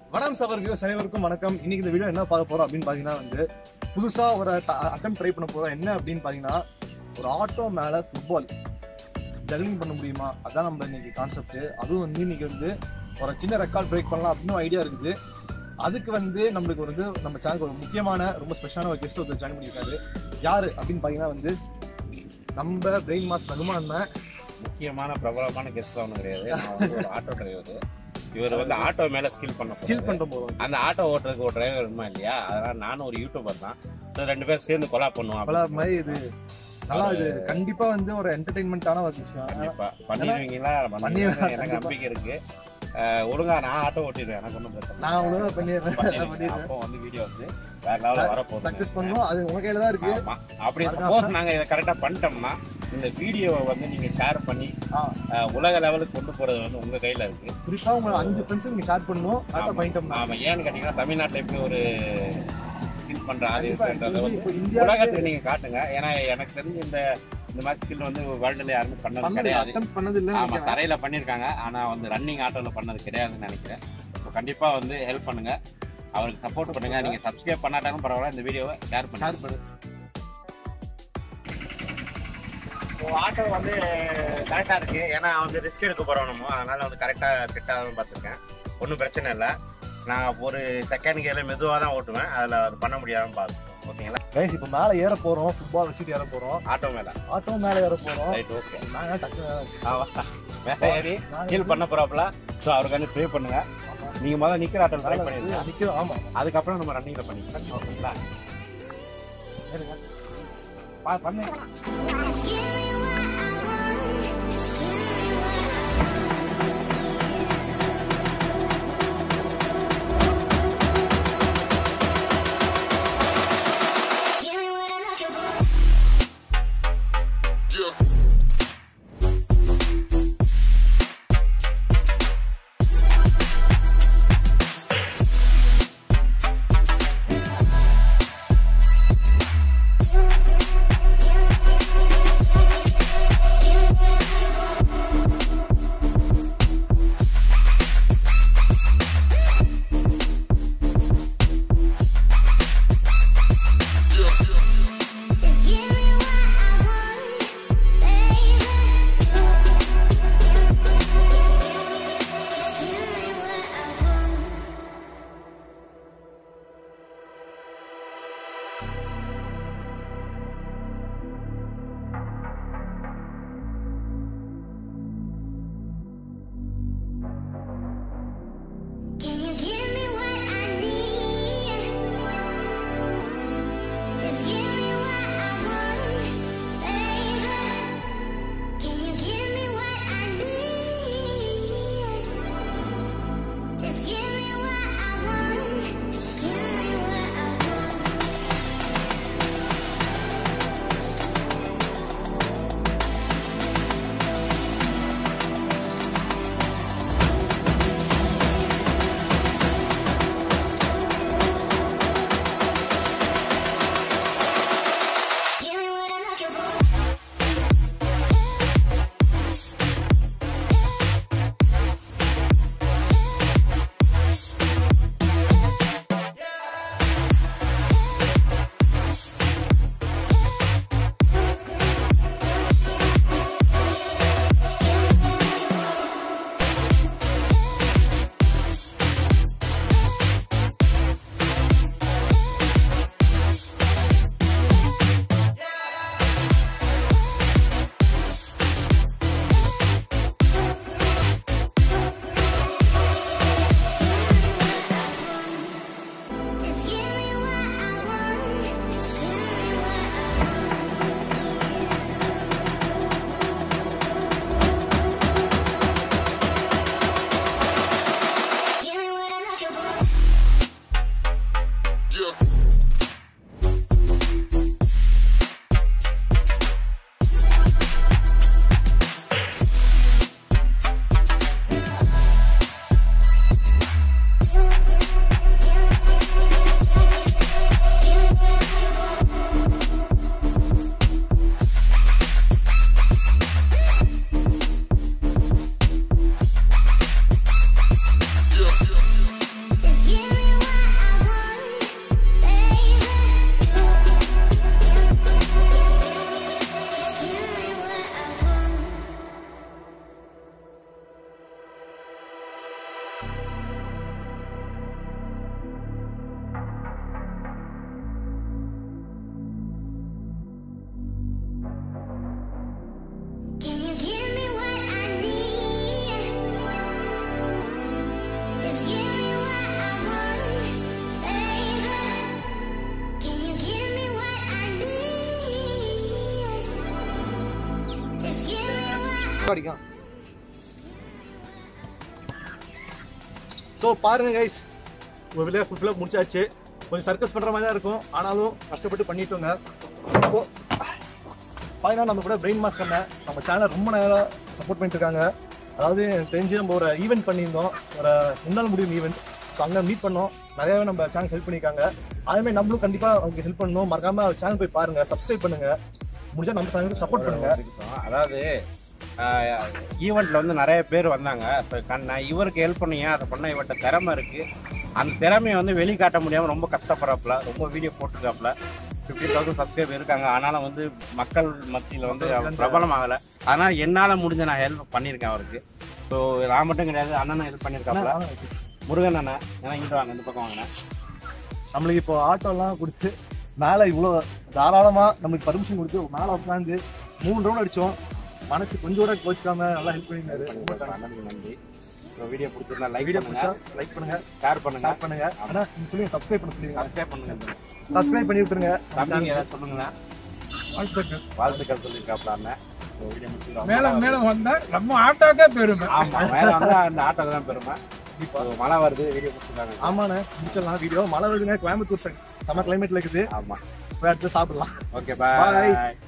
வணக்கம் சவர் வியூஸ் அனைவருக்கும் வணக்கம் இன்னைக்கு இந்த வீடியோ என்ன பார்க்க போறோம் அப்படின்னு பாத்தீங்கன்னா வந்து புதுசா ஒரு அட்டம் ட்ரை பண்ண போறோம் என்ன அப்படின்னு பாத்தீங்கன்னா ஒரு ஆட்டோ மேல ஃபுட்பால் ஜகிளிங் பண்ண முடியுமா அதான் நம்ம இன்னைக்கு கான்செப்ட் அதுவும் வந்து இன்னைக்கு வந்து ஒரு சின்ன ரெக்கார்ட் பிரேக் பண்ணலாம் அப்படின்னு ஐடியா இருக்குது அதுக்கு வந்து நம்மளுக்கு ஒரு வந்து நம்ம சேனலுக்கு ஒரு முக்கியமான ரொம்ப ஸ்பெஷலான ஒரு கெஸ்ட் ஒருத்தர் ஜாயின் பண்ணியிருக்காரு யாரு அப்படின்னு பாத்தீங்கன்னா வந்து நம்ம பிரெயின் மாஸ் ரகுமான் முக்கியமான பிரபலமான கெஸ்ட் ஒன்றும் கிடையாது நான் வந்து ஒரு ஆட்டோ டிரைவர் இவர் வந்து ஆட்டோ மேல ஸ்கில் பண்ண ஸ்கில் போறாரு. பண்ற போறோம் அந்த ஆட்டோ ஓட்டுறதுக்கு ஒரு டிரைவர் வேணுமா இல்லையா அதனால நானும் ஒரு யூடியூபர் தான் ஸோ ரெண்டு பேரும் சேர்ந்து கொலா பண்ணுவோம் பல அப்படின்னு மாதிரி இது நல்லா இது கண்டிப்பா வந்து ஒரு என்டர்டைன்மெண்டான ஒரு விஷயம் கண்டிப்பா பண்ணிடுவீங்களா பண்ணிடுவேன், பண்ணிடுவேன் எனக்கு கண்டிப்பா. நம்பிக்கை இருக்கு அஹ், ஒழுங்கா நான் ஆட்டோ ஓட்டிடுவேன் எனக்கு ஒன்றும் பிரச்சனை நான் ஒழுங்கா பண்ணிடுறேன் பண்ணிடுவேன். பண்ணிடுறேன் அப்போ வந்து வீடியோ வந்து வேற லெவலில் வர சக்சஸ் பண்ணுவோம் அது உங்க கையில தான் இருக்கு ஆமா அப்படி அதுதான். சப்போஸ் நாங்க இதை கரெக்டா பண்ணிட்டோம்னா இந்த வீடியோவை வந்து நீங்க ஷேர் பண்ணி ஆ. அஹ், உலக லெவலுக்கு கொண்டு போறது வந்து உங்க கையில இருக்கு குறிப்பா உங்க அஞ்சு ஃப்ரெண்ட்ஸ் நீங்க ஷேர் பண்ணணும் கரெக்டா பண்ணிட்டோம்னா ஆமா ஏன்னு கேட்டீங்கன்னா தமிழ்நாட்டுல எப்படி ஒரு ஸ்கில் பண்ற ஆள் கண்டிப்பா இருக்குன்றத வந்து இப்போ இந்தியா உலகத்துக்கு நீங்க காட்டுங்க ஏன்னா எனக்கு தெரிஞ்சு இந்த இந்த மாதிரி ஸ்கில் வந்து வேர்ல்டுல யாருமே பண்ணது பண்ணது கிடையாது அட்டம் பண்ணது இல்ல ஆமா தரையில பண்ணிருக்காங்க ஆனா வந்து ரன்னிங் ஆட்டோல பண்ணது கிடையாதுன்னு நினைக்கிறேன் இப்போ கண்டிப்பா வந்து ஹெல்ப் பண்ணுங்க அவருக்கு சப்போர்ட் பண்ணுங்க நீங்க சப்ஸ்கிரைப் பண்ணாட்டாலும் பரவாயில்ல இந்த வீடியோவை ஷேர் பண்ணுங்க ஷேர் பண்ணு ஆட்டோ வந்து கரெக்டா இருக்கு ஏன்னா வந்து ரிஸ்க் எடுக்க போறோம் நம்ம அதனால வந்து கரெக்டா செட் ஆகும் பார்த்துருக்கேன் ஒன்றும் பிரச்சனை இல்லை நான் ஒரு செகண்ட் கேல மெதுவாக தான் ஓட்டுவேன் அதில் அது பண்ண முடியாதுன்னு பார்த்துக்கோம் ஓகேங்களா கைஸ் இப்போ மேல ஏற போறோம் ஃபுட்பால் வச்சுட்டு ஏற போறோம் ஆட்டோ மேல ஆட்டோ மேல ஏற போறோம் ரைட் ஓகே நாங்க டக்கு மேலே ஏறி ஹீல் பண்ண போறாப்புல ஸோ அவருக்கு ப்ரே பண்ணுங்க நீங்க முதல்ல நிக்கிற ஆட்டோ ட்ரை பண்ணிருங்க நிக்கிறோம் ஆமா அதுக்கப்புறம் நம்ம ரன்னிங்ல பண்ணிக்கலாம் ஓகேங்களா ஏறுங்க. பா- பண்ணு Just give me what I want. Just give me what I want. Give me what I'm looking for. அடிக்கும் ஸோ பாருங்க கைஸ் ஒரு விளையா ஃபுல்ஃபில்லாக முடிச்சாச்சு கொஞ்சம் சர்க்கஸ் பண்ணுற மாதிரி தான் இருக்கும் ஆனாலும் கஷ்டப்பட்டு பண்ணிட்டோங்க இப்போ பார்த்தீங்கன்னா நம்ம கூட பிரெயின் மாஸ் பண்ண நம்ம சேனல் ரொம்ப நேரம் சப்போர்ட் பண்ணிட்டு இருக்காங்க அதாவது எனக்கு தெரிஞ்சு நம்ம ஒரு ஈவெண்ட் பண்ணியிருந்தோம் ஒரு முன்னாள் முடியும் ஈவெண்ட் ஸோ அங்கே மீட் பண்ணோம் நிறையவே நம்ம சேனல் ஹெல்ப் பண்ணியிருக்காங்க அதேமாதிரி நம்மளும் கண்டிப்பாக அவங்க ஹெல்ப் பண்ணணும் மறக்காம சேனல் போய் பாருங்க சப்ஸ்கிரைப் பண்ணுங்க முடிஞ்சா நம்ம சேனலுக்கு சப்போர்ட் பண்ணுங்க இருக்கட்டும். அதாவது ஈவெண்ட்ல வந்து நிறைய பேர் வந்தாங்க இப்போ நான் இவருக்கு ஹெல்ப் பண்ணீங்க அதை பண்ண இவர்கிட்ட திறமை இருக்கு அந்த திறமையை வந்து வெளிக்காட்ட முடியாம ரொம்ப கஷ்டப்படுறாப்புல ரொம்ப வீடியோ போட்டுருக்காப்புல ஃபிஃப்டி தௌசண்ட் சப்ஸ்கிரைப் இருக்காங்க ஆனாலும் வந்து மக்கள் மத்தியில் வந்து அவர் பிரபலம் ஆகலை ஆனால் என்னால் முடிஞ்ச நான் ஹெல்ப் பண்ணியிருக்கேன் அவருக்கு ஸோ நான் மட்டும் கிடையாது அண்ணனும் ஹெல்ப் பண்ணியிருக்காப்புல முருகன் அண்ணன் ஏன்னா இங்கிட்ட வாங்க இந்த பக்கம் வாங்கினேன் நம்மளுக்கு இப்போ ஆட்டோலாம் கொடுத்து மேலே இவ்வளோ தாராளமாக நம்மளுக்கு பர்மிஷன் கொடுத்து மேலே உட்காந்து மூணு ரவுண்ட் அடித்தோம் மனசு கொஞ்சம் கூட கோச்சிக்காம நல்லா ஹெல்ப் பண்ணியிருந்தாரு அண்ணனுக்கு நன்றி வீடியோ பிடிச்சிருந்தா லைக் வீடியோ பண்ணுங்க பிடிச்சா லைக் பண்ணுங்க ஷேர் பண்ணுங்க ஷேர் பண்ணுங்க ஆனா நீங்க சொல்லுங்க சப்ஸ்கிரைப் பண்ண சொல்லுங்க சப்ஸ்கிரைப் பண்ணுங்க சப்ஸ்கிரைப் பண்ணி விட்டுருங்க தம்பிங்க ஏதாவது சொல்லுங்களேன் வாழ்த்துக்கள் சொல்லியிருக்காப்ல அண்ணன் So, video முடிச்சுக்கிறோம். மேல மேல வந்தா நம்ம ஆட்டோக்கே பெருமை ஆமா மேல வந்து அந்த ஆட்டோக்கு தான் பெருமை இப்போ மழை வருது வீடியோ முடிச்சிருக்காங்க ஆமாண்ணே முடிச்சிடலாம் வீடியோ மழை வருதுங்க கோயம்புத்தூர் சைடு செம்ம கிளைமேட்ல இருக்குது ஆமா போய் அடுத்து சாப்பிடலாம் ஓகே Bye. பாய்